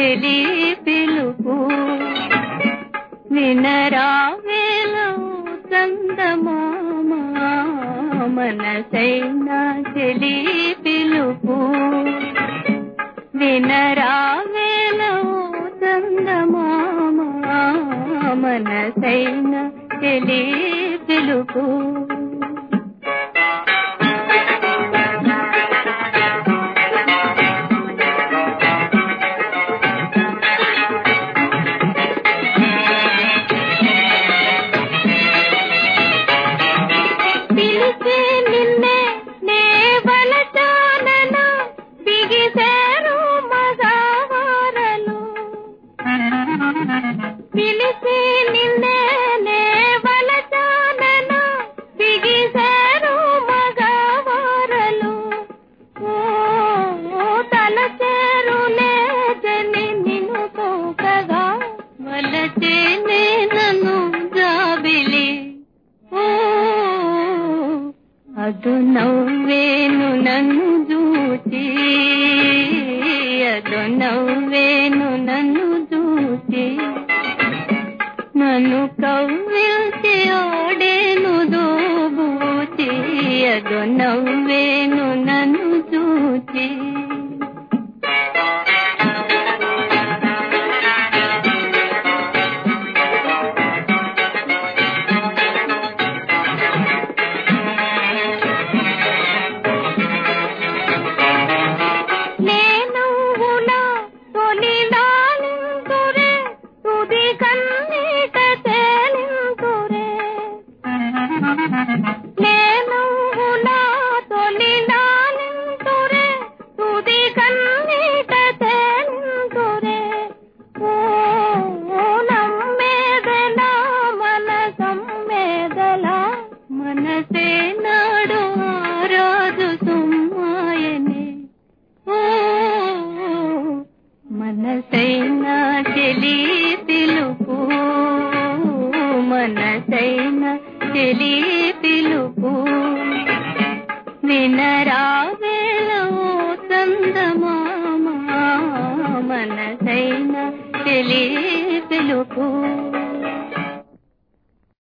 చెలి పిలుపు వినరావేలో చందమామ మనసైన చెలి పిలుపు వినరావేలో చందమామ మనసైన చెలి పిలుపు పిలిచే నిన్నే నే వలచానన బిగిసేరు మగవారలు పిలిచి నిన్నే నే వలచానన బిగిసేరు మగవారలు ఓ తలచేరులే జని నిన్ను పోకగా వలచే నన్ను జాబిలి ఓ ಅದು ನವ್ವೇನು ನನ್ನು ಜೂಚಿ ಅದು ನವ್ವೇನು నన్ను చూచి నన్ను కవ్విల్చి ఓడేను దోబూచి ಅದು నవ్వేను నన్ను చూచి నేను ఉలా తొలిలాలింతురే తుది కన్నీట తేలింతురే నేను ఉలా తొలిలాలింతురే తుది కన్నీట తేలింతురే ఓ నమ్మేదల మనసమ్మేదల మనసే నాడు ఆరాజు సుమ్మాయనే ఓ మనసైన చెలి పిలుపు మనసైన చెలి పిలుపు వినరావేలో చందమామ మనసైన చెలి పిలుపు